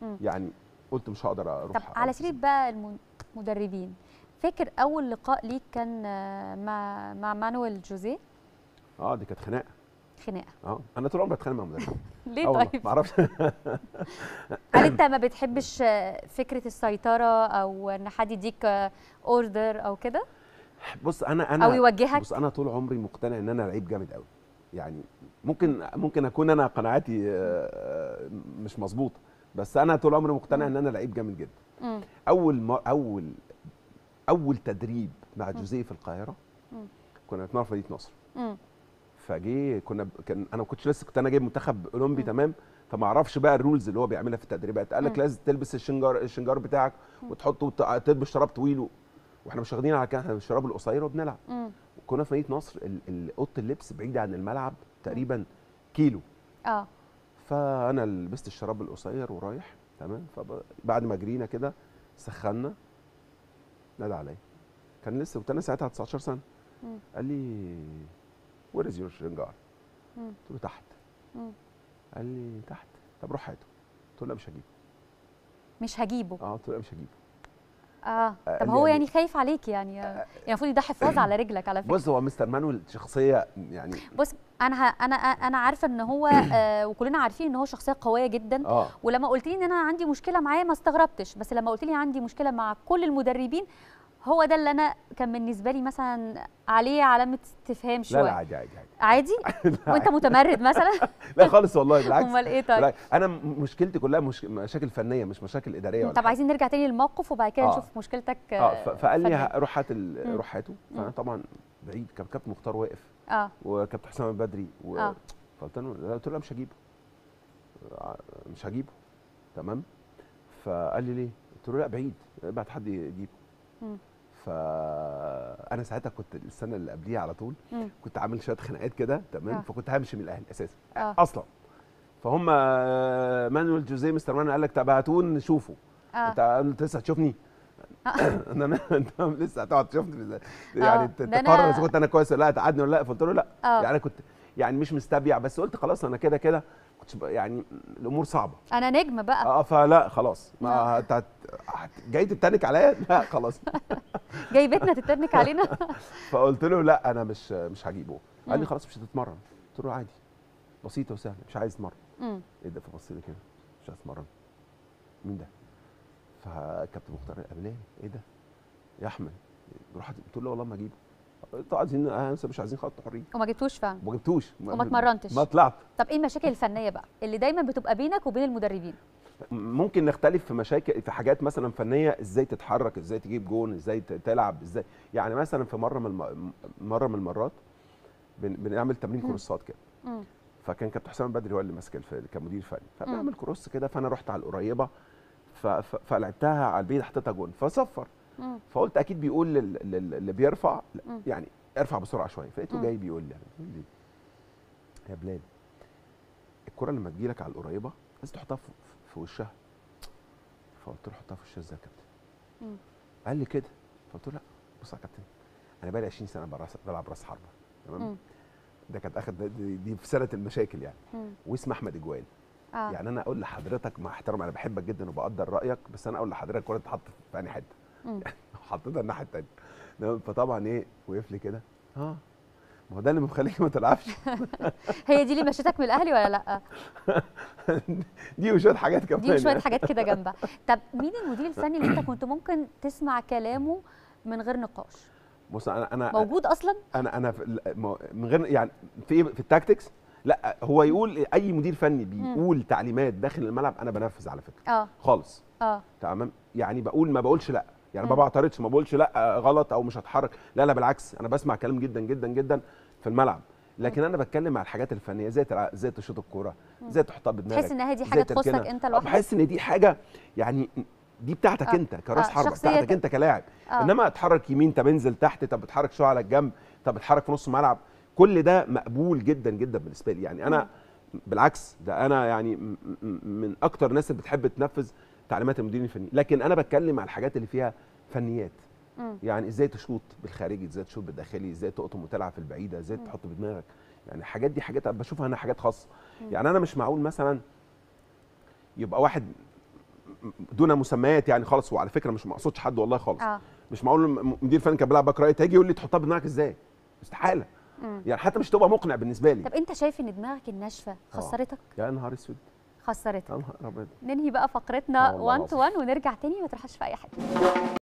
مم. يعني قلت مش هقدر اروح طب على سيره بقى المدربين فاكر اول لقاء ليك كان آه، مع مع مانويل جوزيه اه دي كانت خناقه خناقه اه انا طول عمري بتخانق مع مدرب ليه آه والله، طيب ما اعرفش هل انت ما بتحبش آه، فكره السيطره او ان حد يديك اوردر او كده بص انا انا او يوجهك بص انا طول عمري مقتنع ان انا لعيب جامد قوي يعني ممكن ممكن اكون انا قناعاتي آه، مش مظبوطه بس انا طول عمري مقتنع ان انا لعيب جامد جدا مم. اول ما اول اول تدريب مع جوزيه في القاهره مم. كنا بنتمرن في مدينه نصر مم. فجه كنا ب- كان انا ما كنتش لسه كنت انا جايب منتخب اولمبي مم. تمام فما اعرفش بقى الرولز اللي هو بيعملها في التدريبات قال لك مم. لازم تلبس الشنجار الشنجار بتاعك وتحطه وت- تلبس شراب طويل و- واحنا مش واخدين على كده احنا الشراب القصير وبنلعب مم. كنا في مدينه نصر ال- ال- اوضه اللبس بعيده عن الملعب تقريبا كيلو اه فانا لبست الشراب القصير ورايح تمام فبعد ما جرينا كده سخنا نادى عليا كان لسه كنت انا ساعتها 19 سنه مم. قال لي وير از يور شنجار مم. قلت له تحت مم. قال لي تحت طب روح هاته قلت له لا مش هجيبه مش هجيبه اه قلت له لا مش هجيبه اه قال طب لي هو يعني- يعني خايف عليك يعني يعني المفروض ده حفاظ على رجلك على فكره بص هو مستر مانويل شخصيه يعني بص انا ه... انا انا عارفه ان هو آه وكلنا عارفين ان هو شخصيه قويه جدا اه ولما قلت لي ان انا عندي مشكله معاه ما استغربتش بس لما قلت لي عندي مشكله مع كل المدربين هو ده اللي انا كان بالنسبه لي مثلا عليه علامه استفهام لا شويه لا عادي عادي عادي عادي وانت متمرد مثلا لا خالص والله بالعكس امال ايه طيب بالعكس. انا م- مشكلتي كلها مش مشاكل فنيه مش مشاكل اداريه ولا طب عايزين نرجع تاني للموقف وبعد كده آه. نشوف مشكلتك اه ف- فقال لي فنية. ه- روح هات ال- مم. روح هاته فانا مم. طبعا بعيد كان كابتن مختار واقف اه وكابتن حسام البدري و... آه. فقلت له لا قلت له لا مش هجيبه آه، مش هجيبه تمام فقال لي ليه؟ قلت له لا بعيد ابعت حد يجيبه مم. فانا ساعتها كنت السنه اللي قبليها على طول مم. كنت عامل شويه خناقات كده تمام آه. فكنت همشي من الاهلي اساسا اه اصلا فهم آه، مانويل جوزيه مستر مانويل قال لك طب هاتوه نشوفه اه انت انت لسه هتشوفني انا أنا- انت لسه هتقعد تشوفني آه، يعني ت- ده أنا- تقرر اذا كنت انا كويس ولا لا تقعدني ولا لا فقلت له لا اه يعني انا كنت يعني مش مستبيع بس قلت خلاص انا كده كده كنت ب- يعني الامور صعبه انا نجم بقى اه فلا خلاص ما آه. هت- هت- هت- جاي تتنك عليا لا خلاص جاي بيتنا تتنك علينا فقلت له لا انا مش مش هجيبه قال لي مم. خلاص مش هتتمرن قلت له عادي بسيطه وسهله مش عايز اتمرن مم. ايه ده فبص لي كده مش عايز اتمرن مين ده فكابتن مختار قال لي ايه ده يا احمد رحت قلت له والله ما اجيبه انتوا عايزين آه، مش عايزين خط حريه وما جبتوش فعلا ما جبتوش وما اتمرنتش. ما طلعت طب ايه المشاكل الفنيه بقى اللي دايما بتبقى بينك وبين المدربين ممكن نختلف في مشاكل في حاجات مثلا فنيه ازاي تتحرك ازاي تجيب جون ازاي ت- تلعب ازاي يعني مثلا في مره من الم... مره من المرات بن... بنعمل تمرين مم. كروسات كده مم. فكان كابتن حسام البدري هو اللي ماسك الف... كمدير فني فبنعمل كروس كده فانا رحت على القريبه ف... ف... فلعبتها على البيت حطيتها جون فصفر مم. فقلت اكيد بيقول لل... لل... اللي بيرفع مم. يعني ارفع بسرعه شويه فلقيته مم. جاي بيقول لي بيقول لي يا بلال الكره لما تجيلك على القريبه لازم تحطها في, في وشها فقلت له حطها في وشها ازاي يا كابتن مم. قال لي كده فقلت له لا بص يا كابتن انا بقالي 20 سنه براس- بلعب راس حربه تمام مم. ده كانت اخد دي, دي في سنه المشاكل يعني مم. واسم احمد اجوال اه يعني انا اقول لحضرتك مع احترام انا بحبك جدا وبقدر رايك بس انا اقول لحضرتك الكوره تتحط في انهي حته مم. حطيتها الناحيه الثانيه تمام؟ فطبعا ايه وقف لي كده اه ما هو ده اللي مخليك ما تلعبش هي دي اللي مشيتك من الاهلي ولا لا دي وشويه حاجات كمان دي وشويه يعني. حاجات كده جنبها طب مين المدير الفني اللي انت كنت ممكن تسمع كلامه من غير نقاش بص انا انا موجود اصلا انا انا في ال- ما- من غير يعني في ايه في التاكتكس لا هو يقول اي مدير فني بيقول تعليمات داخل الملعب انا بنفذ على فكره اه خالص اه تمام يعني بقول ما بقولش لا يعني ما مم. بعترضش ما بقولش لا غلط او مش هتحرك لا لا بالعكس انا بسمع كلام جدا جدا جدا في الملعب لكن انا بتكلم على الحاجات الفنيه ازاي تلع- ازاي تشوط الكوره ازاي تحطها بدماغك تحس ان هي دي إزاي حاجه تخصك تركنها. انت آه، لوحدك بحس ان دي حاجه يعني دي بتاعتك آه. انت كراس آه، حربه شخصيتك. بتاعتك انت كلاعب آه. انما اتحرك يمين طب انزل تحت طب اتحرك شويه على الجنب طب اتحرك في نص الملعب كل ده مقبول جدا جدا بالنسبه لي يعني انا بالعكس ده انا يعني م- م- من اكتر الناس اللي بتحب تنفذ تعليمات المديرين الفنيين لكن انا بتكلم على الحاجات اللي فيها فنيات مم. يعني ازاي تشوط بالخارجي ازاي تشوط بالداخلي ازاي تقطم وتلعب في البعيده ازاي تحط بدماغك يعني الحاجات دي حاجات أنا بشوفها انا حاجات خاصه يعني انا مش معقول مثلا يبقى واحد دون مسميات يعني خالص وعلى فكره مش مقصودش حد والله خالص اه مش معقول م- مدير فني كان بيلعب باك رايت هيجي يقول لي تحطها بدماغك ازاي استحاله مم. يعني حتى مش تبقى مقنع بالنسبه لي طب انت شايف ان دماغك الناشفه خسرتك يا نهار اسود خسرتك يا نهار ابيض ننهي بقى فقرتنا آه والله 1 تو 1 ونرجع تاني ما تروحش في اي حته